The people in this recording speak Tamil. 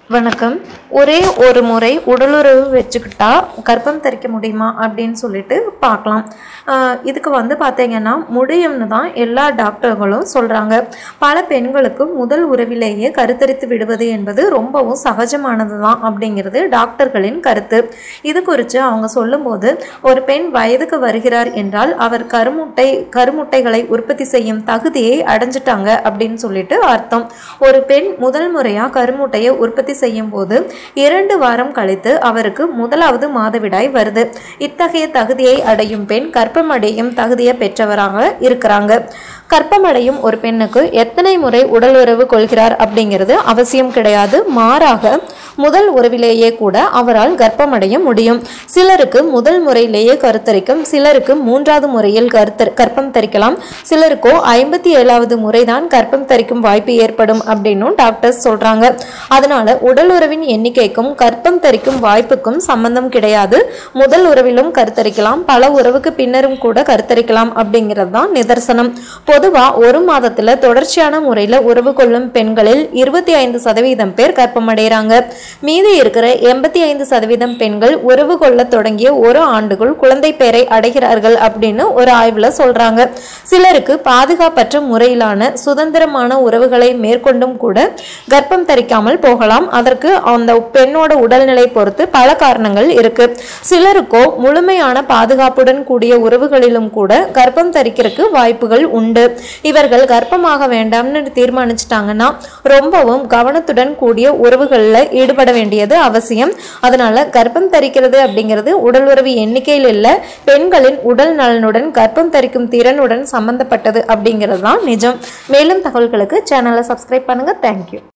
வணக்கம் ஒரே ஒரு முறை உடலுறவு வச்சுக்கிட்டா கர்ப்பம் தரிக்க முடியுமா அப்படின்னு சொல்லிட்டு பார்க்கலாம் ஆஹ் இதுக்கு வந்து பார்த்தீங்கன்னா முடியும்னு தான் எல்லா டாக்டர்களும் சொல்கிறாங்க பல பெண்களுக்கு முதல் உறவிலேயே கருத்தரித்து விடுவது என்பது ரொம்பவும் சகஜமானது தான் அப்படிங்கிறது டாக்டர்களின் கருத்து இது குறித்து அவங்க சொல்லும்போது ஒரு பெண் வயதுக்கு வருகிறார் என்றால் அவர் கருமுட்டை கருமுட்டைகளை உற்பத்தி செய்யும் தகுதியை அடைஞ்சிட்டாங்க அப்படின்னு சொல்லிட்டு அர்த்தம் ஒரு பெண் முதல் முறையாக கருமுட்டையை உற்பத்தி செய்யும் போது இரண்டு வாரம் கழித்து அவருக்கு முதலாவது மாதவிடாய் வருது இத்தகைய தகுதியை அடையும் பெண் கர்ப்பமடையும் தகுதியை பெற்றவராக இருக்கிறாங்க கர்ப்பமடையும் ஒரு பெண்ணுக்கு எத்தனை முறை உடல் உறவு கொள்கிறார் அப்படிங்கிறது அவசியம் கிடையாது மாறாக முதல் உறவிலேயே கூட அவரால் கர்ப்பமடைய முடியும் சிலருக்கு முதல் முறையிலேயே கருத்தரிக்கும் சிலருக்கு மூன்றாவது முறையில் கருத்தர் கர்ப்பம் தரிக்கலாம் சிலருக்கோ ஐம்பத்தி ஏழாவது முறைதான் கர்ப்பம் தரிக்கும் வாய்ப்பு ஏற்படும் அப்படின்னும் டாக்டர்ஸ் சொல்றாங்க அதனால உடல் உறவின் எண்ணிக்கைக்கும் கர்ப்பம் தரிக்கும் வாய்ப்புக்கும் சம்பந்தம் கிடையாது முதல் உறவிலும் கருத்தரிக்கலாம் பல உறவுக்கு பின்னரும் கூட கருத்தரிக்கலாம் அப்படிங்கிறது தான் நிதர்சனம் பொதுவா ஒரு மாதத்துல தொடர்ச்சியான முறையில உறவு கொள்ளும் பெண்களில் இருபத்தி ஐந்து சதவீதம் பேர் கர்ப்பமடைகிறாங்க மீதி இருக்கிற எண்பத்தி ஐந்து சதவீதம் பெண்கள் உறவு கொள்ள தொடங்கிய ஒரு ஆண்டுக்குள் குழந்தை பேரை அடைகிறார்கள் அப்படின்னு ஒரு ஆய்வுல சொல்றாங்க சிலருக்கு பாதுகாப்பற்ற முறையிலான சுதந்திரமான உறவுகளை மேற்கொண்டும் கூட கர்ப்பம் தரிக்காமல் போகலாம் அதற்கு அந்த பெண்ணோட உடல்நிலை பொறுத்து பல காரணங்கள் இருக்கு சிலருக்கோ முழுமையான பாதுகாப்புடன் கூடிய உறவுகளிலும் கூட கர்ப்பம் தரிக்கிறதுக்கு வாய்ப்புகள் உண்டு இவர்கள் கர்ப்பமாக வேண்டாம்னு தீர்மானிச்சிட்டாங்கன்னா ரொம்பவும் கவனத்துடன் கூடிய உறவுகளில் ஈடுபட வேண்டியது அவசியம் அதனால கர்ப்பம் தரிக்கிறது அப்படிங்கிறது உடல் உறவு எண்ணிக்கையில் இல்லை பெண்களின் உடல் நலனுடன் கர்ப்பம் தரிக்கும் திறனுடன் சம்பந்தப்பட்டது அப்படிங்கிறது தான் நிஜம் மேலும் தகவல்களுக்கு சேனலை சப்ஸ்கிரைப் பண்ணுங்க தேங்க்யூ